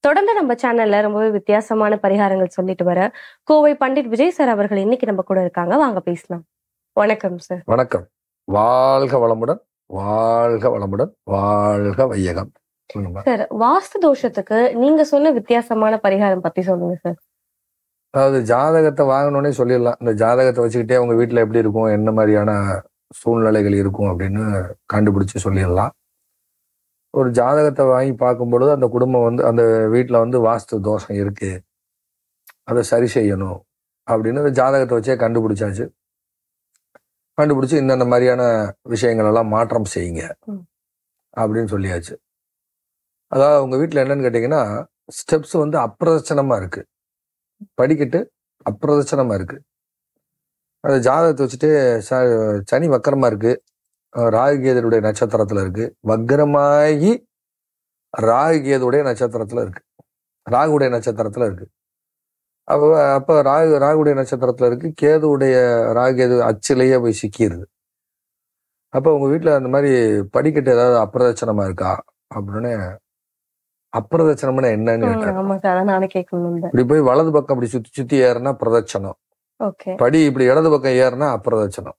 தொடர்ந்து நம்ம சேனல்ல ரொம்பவே வித்தியாசமான பரிகாரங்கள் சொல்லிட்டு வர கோவை பண்டிட் விஜய் சார் அவர்கள் இன்னைக்கு நம்ம கூட இருக்காங்க வாங்க பேசலாம் வணக்கம் சார் வணக்கம் வாழ்க வளமுடன் வாழ்க வளமுடன் வாழ்க வையகம் சொல்லுங்க. சார் வாஸ்து தோஷத்துக்கு நீங்க சொன்ன வித்தியாசமான பரிகாரம் பத்தி சொல்லுங்க சார் அதாவது ஜாதகத்தை வாங்கினோடனே சொல்லிடலாம் இந்த ஜாதகத்தை வச்சுக்கிட்டே உங்க வீட்டில் எப்படி இருக்கும் என்ன மாதிரியான சூழ்நிலைகள் இருக்கும் அப்படின்னு கண்டுபிடிச்சு சொல்லிடலாம் ஒரு ஜாதகத்தை வாங்கி பார்க்கும்பொழுது அந்த குடும்பம் வந்து அந்த வீட்டில் வந்து வாஸ்து தோஷம் இருக்கு அதை சரி செய்யணும் அப்படின்னு அந்த ஜாதகத்தை வச்சே கண்டுபிடிச்சாச்சு கண்டுபிடிச்சு இந்தந்த மாதிரியான விஷயங்கள் எல்லாம் மாற்றம் செய்யுங்க ம். அப்படின்னு சொல்லியாச்சு அதாவது உங்க வீட்டில் என்னன்னு கேட்டிங்கன்னா ஸ்டெப்ஸ் வந்து அப்பிரதட்சணமா இருக்கு படிக்கட்டு அப்பிரதட்சணமா இருக்கு அந்த ஜாதகத்தை வச்சுட்டு ச- சனி வக்கரமா இருக்கு அஹ் ராகு கேதுடைய நட்சத்திரத்துல இருக்கு வக்கரமாகி ராகு கேதுடைய நட்சத்திரத்துல இருக்கு ராகுடைய நட்சத்திரத்துல இருக்கு அப்ப அப்ப ராகு ராகுடைய நட்சத்திரத்துல இருக்கு கேதுவுடைய ராகு கேது அச்சிலேயே போய் சிக்கிடுது அப்ப உங்க வீட்டுல அந்த மாதிரி படிக்கட்டு ஏதாவது அப்பிரதட்சணமா இருக்கா அப்படின்னு அப்பிரதட்சணம்னா என்னன்னு ம், கேட்டாங்க ஆமா சார் அதான் நானே கேட்கணும் இப்படி போய் வலது பக்கம் இப்படி சுத்தி சுத்தி ஏறினா பிரதட்சணம் ஓகே படி இப்படி இடது பக்கம் ஏறினா அப்பிரதட்சணம்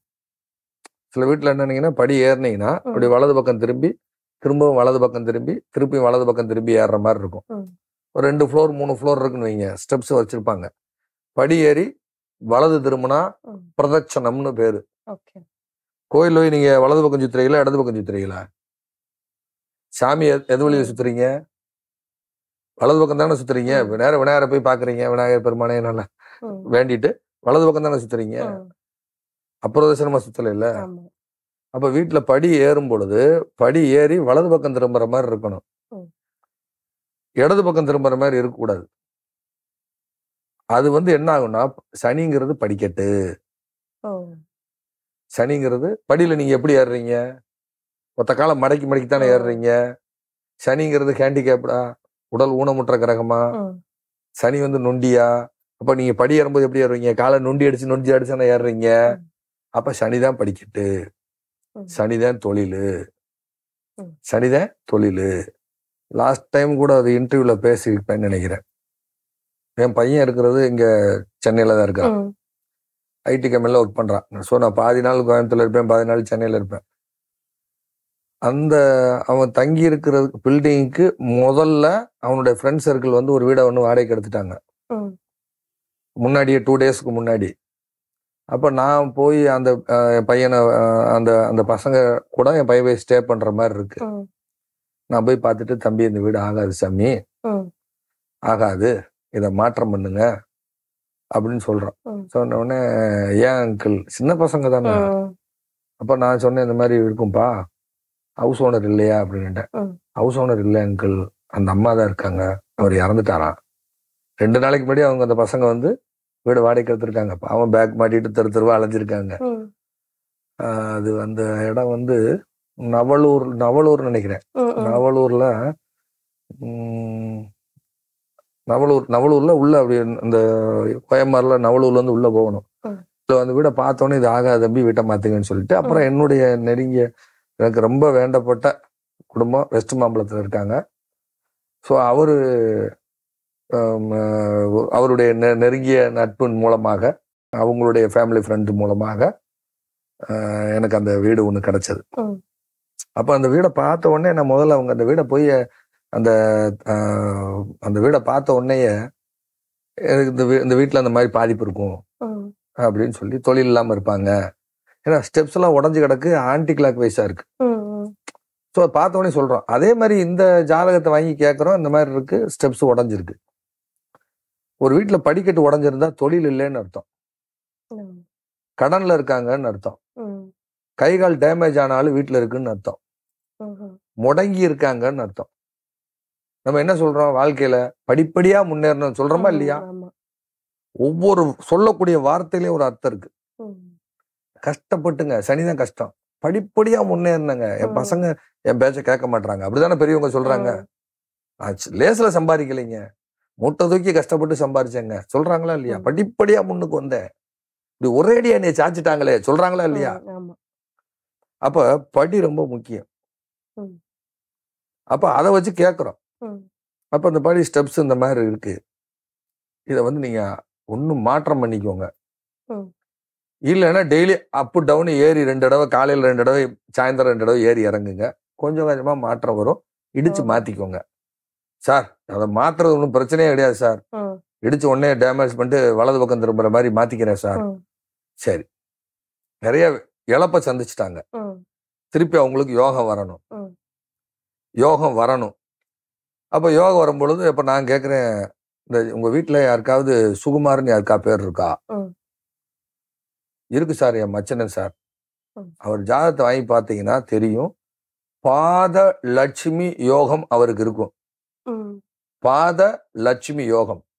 சில வீட்டுல என்னன்னீங்கன்னா படி ஏறினீங்கன்னா அப்படி வலது பக்கம் திரும்பி திரும்பவும் வலது பக்கம் திரும்பி திருப்பி வலது பக்கம் திரும்பி ஏறுற மாதிரி இருக்கும் ம். ஒரு ரெண்டு ஃப்ளோர் மூணு ஃப்ளோர் இருக்குன்னு வைங்க ஸ்டெப்ஸ் வச்சிருப்பாங்க படி ஏறி வலது திரும்பினா ம். பிரதட்சணம்னு பேரு ஓகே கோயில் போய் நீங்க வலது பக்கம் சுத்துறீங்களா இடது பக்கம் சுத்துறீங்களா சாமி எ- எது வழியில சுத்துறீங்க வலது பக்கம் தானே சுத்துறீங்க ம். நேரம் விநாயகரை போய் பாக்குறீங்க விநாயகர் பெருமானே நல்லா வேண்டிட்டு வலது பக்கம் தானே சுத்துறீங்க அப்பிரதட்சணமா சுத்தல இல்ல ஆமா அப்ப வீட்டுல படி ஏறும் பொழுது படி ஏறி வலது பக்கம் திரும்புற மாதிரி இருக்கணும் ம். இடது பக்கம் திரும்புற மாதிரி இருக்கக்கூடாது அது வந்து என்ன ஆகும்னா சனிங்கிறது படிக்கட்டு ஓ சனிங்கிறது படியில நீங்க எப்படி ஏறுறீங்க ஒத்த காலம் மடக்கி மடக்கி தானே ஆ. ஏறுறீங்க சனிங்கிறது ஹேண்டிகேப்டா உடல் ஊனமுற்ற கிரகமா ம், சனி வந்து நொண்டியா அப்ப நீங்க படி ஏறும்போது எப்படி ஏறுவீங்க காலை நொண்டி அடிச்சு நொண்டி அடிச்சு ஏறுறீங்க ம். அப்ப சனிதான் படிக்கட்டு ம். சனிதான் தொழில் ம். சனிதான் தொழில் லாஸ்ட் டைம் கூட அது இன்டர்வியூல பேசியிருப்பேன்னு நினைக்கிறேன் என் பையன் இருக்கிறது இங்க சென்னையில தான் இருக்கான் ம், ஐடி கம்பெனில ஒர்க் பண்றான் ஸோ நான் பாதி நாள் கோயம்புத்தூர்ல இருப்பேன் பாதி நாள் சென்னையில இருப்பேன் அந்த அவன் தங்கி இருக்கிறது பில்டிங்க்கு முதல்ல அவனுடைய ஃப்ரெண்ட் சர்க்கிள் வந்து ஒரு வீடை ஒன்று வாடகைக்கு எடுத்துட்டாங்க ம், முன்னாடியே டூ டேஸ்க்கு முன்னாடி அப்போ நான் போய் அந்த அஹ், என் பையனை அஹ், அந்த அந்த பசங்க கூட என் பையன் போய் ஸ்டே பண்ற மாதிரி இருக்கு ம், நான் போய் பார்த்துட்டு தம்பி இந்த வீடு ஆகாது சாமி ம், ஆகாது இதை மாற்றம் பண்ணுங்க அப்படின்னு சொல்றான் ம். சொன்ன உடனே ஏன் அங்கிள் சின்ன பசங்க தானே ம், அப்ப நான் சொன்னேன் இந்த மாதிரி இருக்கும்பா ஹவுஸ் ஓனர் இல்லையா அப்படின்ட்டேன் ம். ஹவுஸ் ஓனர் இல்லை அங்கிள் அந்த அம்மா தான் இருக்காங்க அவர் இறந்துட்டாராம் ரெண்டு நாளைக்கு முன்னாடி அவங்க அந்த பசங்க வந்து வீடு வாடகைக்கு எடுத்திருக்காங்க அவன் பேக் மாட்டிட்டு தெரு தெருவா அலைஞ்சிருக்காங்க ம், ஆஹ் அது அந்த இடம் வந்து நவலூர் நவலூர் நினைக்கிறேன் ம், ம். நவலூர்ல உம், நவலூர் நவலூர்ல உள்ள அப்படி இந்த கோயம்பாடுல நவலூர்ல இருந்து உள்ள போகணும் ம். So அந்த வீடை பார்த்தோன்னே இது ஆகாது தம்பி வீட்டை மாத்துங்கன்னு சொல்லிட்டு அப்புறம் என்னுடைய நெருங்கிய எனக்கு ரொம்ப வேண்டப்பட்ட குடும்பம் வெஸ்ட் மாம்பலத்துல இருக்காங்க ஸோ அவரு ஆம், ஆஹ், அவருடைய நெ- நெருங்கிய நட்பின் மூலமாக அவங்களுடைய ஃபேமிலி ஃப்ரெண்டு மூலமாக ஆஹ், எனக்கு அந்த வீடு ஒன்று கிடைச்சது ம். அப்ப அந்த வீடை பார்த்த உடனே நான் முதல்ல அவங்க அந்த வீடை போய் அந்த ஆஹ், அந்த வீடை பார்த்த உடனேயே எனக்கு இந்த வீ- இந்த வீட்டில் அந்த மாதிரி பாதிப்பு இருக்கும் ம், அப்படின்னு சொல்லி தொழில் இல்லாமல் இருப்பாங்க ஏன்னா ஸ்டெப்ஸ் எல்லாம் உடஞ்சு கிடக்கு ஆன்டி கிளாக் வைஸா இருக்கு ம், ம். ஸோ பார்த்த உடனே சொல்றோம் அதே மாதிரி இந்த ஜாதகத்தை வாங்கி கேட்குறோம் இந்த மாதிரி இருக்கு ஸ்டெப்ஸ் உடஞ்சிருக்கு ஒரு வீட்டில் படிக்கட்டு உடஞ்சிருந்தா தொழில் இல்லைன்னு அர்த்தம் ம், கடன்ல இருக்காங்கன்னு அர்த்தம் ம், கை கால் டேமேஜ் ஆனாலும் வீட்டில் இருக்குன்னு அர்த்தம் ம், ம். முடங்கி இருக்காங்கன்னு அர்த்தம் நம்ம என்ன சொல்றோம் வாழ்க்கையில படிப்படியா முன்னேறணும் சொல்றோமா இல்லையா ஆமா. ஒவ்வொரு சொல்லக்கூடிய வார்த்தையிலயும் ஒரு அர்த்தம் இருக்கு ம், கஷ்டப்பட்டுங்க சனிதான் கஷ்டம் படிப்படியா முன்னேறினங்க என் ம். பசங்க என் பேச்ச கேட்க மாட்டாங்க அப்படிதானே பெரியவங்க சொல்றாங்க ம். நான் சி- லேசுல சம்பாதிக்கலைங்க மூட்டை தூக்கி கஷ்டப்பட்டு சம்பாரிச்சேங்க சொல்றாங்களா இல்லையா ம். படிப்படியா முன்னுக்கு வந்தேன் இப்படி ஒரேடியா என்னை சாச்சிட்டாங்களே சொல்றாங்களா இல்லையா ம், ஆமா அப்ப படி ரொம்ப முக்கியம் ம். அப்ப அதை வச்சு கேட்கிறோம் ம், அப்போ இந்த படி ஸ்டெப்ஸ் இந்த மாதிரி இருக்கு இதை வந்து நீங்க ஒன்றும் மாற்றம் பண்ணிக்கோங்க ம். இல்லைன்னா டெய்லி அப்பு டவுன் ஏறி ரெண்டு தடவை காலையில் ரெண்டு தடவை சாயந்தரம் ரெண்டு தடவை ஏறி இறங்குங்க கொஞ்சம் கொஞ்சமா மாற்றம் வரும் இடிச்சு ஓ. மாத்திக்கோங்க சார் அதை மாத்துறது ஒன்றும் பிரச்சனையே கிடையாது சார் ம், இடிச்சு உடனே டேமேஜ் பண்ணிட்டு வலது பக்கம் திரும்புற மாதிரி மாத்திக்கிறேன் சார் ம், சரி நிறைய இழப்ப சந்திச்சிட்டாங்க ம், திருப்பி அவங்களுக்கு யோகம் வரணும் ம். யோகம் வரணும் அப்போ யோகம் வரும்பொழுது இப்போ நான் கேட்குறேன் இந்த உங்க வீட்டில் யாருக்காவது சுகுமார்னு யாருக்கா பேர் இருக்கா ம். இருக்கு சார் என் மச்சனன் சார் ம். அவர் ஜாதகத்தை வாங்கி பார்த்தீங்கன்னா தெரியும் பாத லட்சுமி யோகம் அவருக்கு இருக்கும் ம், பாத லட்சுமி யோகம்